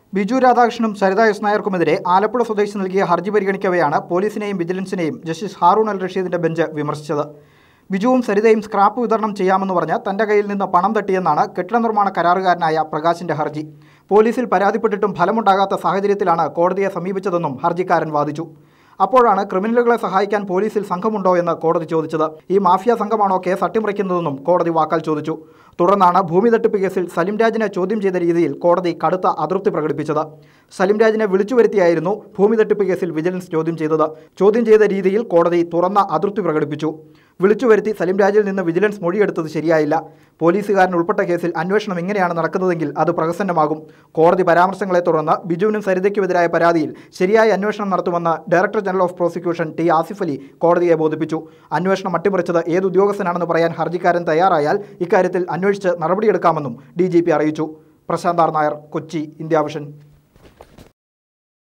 ബിജു രാധാകൃഷ്ണനും സരിത എസ് നായർക്കുമെതിരെ ആലപ്പുഴ സ്വദേശി നൽകിയ ഹർജി പരിഗണിക്കവെയാണ് പോലീസിനെയും വിജിലൻസിനെയും ജസ്റ്റിസ് ഹാറൂൺ അൽ റഷീദിന്റെ ബെഞ്ച് വിമർശിച്ചത് ബിജുവും സരിതയും സ്ക്രാപ്പ് വിതരണം ചെയ്യാമെന്ന് പറഞ്ഞ് തന്റെ കയ്യിൽ നിന്ന് പണം തട്ടിയെന്നാണ് കെട്ടിട നിർമ്മാണ കരാറുകാരനായ പ്രകാശിന്റെ ഹർജി പോലീസിൽ പരാതിപ്പെട്ടിട്ടും ഫലമുണ്ടാകാത്ത സാഹചര്യത്തിലാണ് കോടതിയെ സമീപിച്ചതെന്നും ഹർജിക്കാരൻ വാദിച്ചു അപ്പോഴാണ് ക്രിമിനലുകളെ സഹായിക്കാൻ പോലീസിൽ സംഘമുണ്ടോ എന്ന് കോടതി ചോദിച്ചത് ഈ മാഫിയ സംഘമാണോ കേസ് അട്ടിമറിക്കുന്നതെന്നും കോടതി വാക്കാൽ ചോദിച്ചു തുടർന്നാണ് ഭൂമി തട്ടിപ്പ് കേസിൽ സലിം രാജിനെ ചോദ്യം ചെയ്ത രീതിയിൽ കോടതി കടുത്ത അതൃപ്തി പ്രകടിപ്പിച്ചത് സലിം രാജിനെ വിളിച്ചു വരുത്തിയായിരുന്നു ഭൂമി തട്ടിപ്പ് കേസിൽ വിജിലൻസ് ചോദ്യം ചെയ്തത് ചോദ്യം ചെയ്ത രീതിയിൽ കോടതി തുറന്ന അതൃപ്തി പ്രകടിപ്പിച്ചു വിളിച്ചു വരുത്തി സലിം രാജിൽ നിന്ന് വിജിലൻസ് മൊഴിയെടുത്തത് ശരിയായില്ല പോലീസുകാരൻ ഉൾപ്പെട്ട കേസിൽ അന്വേഷണം ഇങ്ങനെയാണ് നടക്കുന്നതെങ്കിൽ അത് പ്രഹസന്നമാകും കോടതി പരാമർശങ്ങളെ തുടർന്ന് ബിജുവിനും സരിതയ്ക്കുമെതിരായ പരാതിയിൽ ശരിയായ അന്വേഷണം നടത്തുമെന്ന് director general of prosecution T Asif Ali കോടതിയെ ബോധിപ്പിച്ചു അന്വേഷണം അട്ടിമറിച്ചത് ഏത് ഉദ്യോഗസ്ഥനാണെന്ന് പറയാൻ ഹർജിക്കാരൻ തയ്യാറായാൽ ഇക്കാര്യത്തിൽ അന്വേഷിച്ച് നടപടിയെടുക്കാമെന്നും ഡി അറിയിച്ചു Prashanth R Nair Kochi India vision